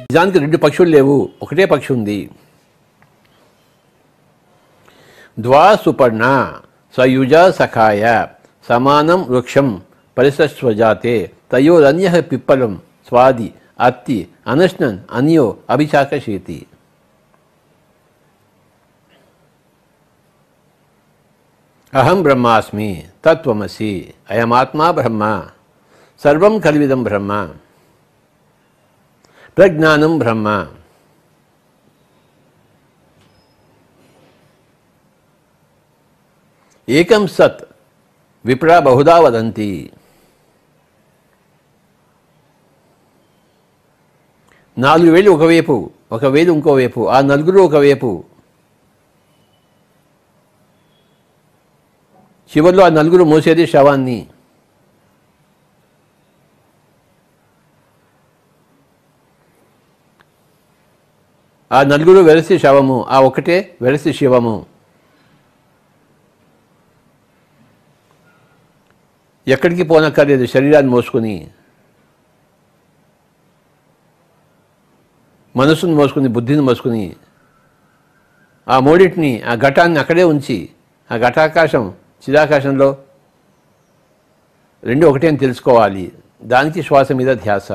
నిజానికి రెండు పక్షులు లేవు ఒకటే పక్షి ఉంది ద్వా సుపర్ణ సయుజ సఖాయ సమానం వృక్షం పరిసస్వజాతే తయోరన్య పిప్పలం స్వాది అత్తి అనశ్నన్ అన్యో అభిశాకశీతి అహం బ్రహ్మాస్మి తత్వమసి అయమాత్మా బ్రహ్మ సర్వం కలివిదం బ్రహ్మ ప్రజ్ఞానం బ్రహ్మ ఏకం సత్ విప్రా బహుదా వదంతి నాలుగు వేలు ఒకవైపు ఒక వేలు ఇంకోవైపు ఆ నలుగురు ఒకవైపు చివరిలో ఆ నలుగురు మోసేది శవాన్ని ఆ నలుగురు వెరసి శవము ఆ ఒకటే వెరసి శివము ఎక్కడికి పోనక్కర్లేదు శరీరాన్ని మోసుకొని మనసును మోసుకుని బుద్ధిని మోసుకుని ఆ మూడింటిని ఆ ఘటాన్ని అక్కడే ఉంచి ఆ ఘటాకాశం చిదాకాశంలో రెండు ఒకటే అని తెలుసుకోవాలి దానికి శ్వాస మీద ధ్యాస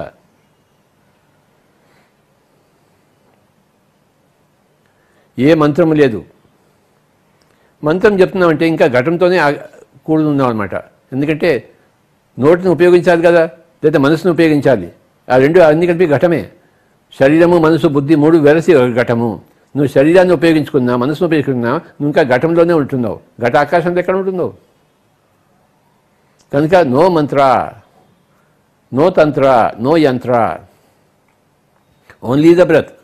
ఏ మంత్రము లేదు మంత్రం చెప్తున్నామంటే ఇంకా ఘటంతోనే ఆ- కూడి ఉన్నాం అనమాట ఎందుకంటే నోటిని ఉపయోగించాలి కదా లేదా మనసును ఉపయోగించాలి ఆ రెండు అన్ని కలిపి ఘటమే శరీరము మనసు బుద్ధి మూడు వెరసి ఒక ఘటము నువ్వు శరీరాన్ని ఉపయోగించుకున్నా మనసును ఉపయోగించుకున్నా నువ్వు ఇంకా ఘటంలోనే ఉంటున్నావు ఘట ఆకాశంలో ఎక్కడ ఉంటుందో కనుక నో మంత్ర నో తంత్ర నో యంత్ర ఓన్లీ ద బ్రత్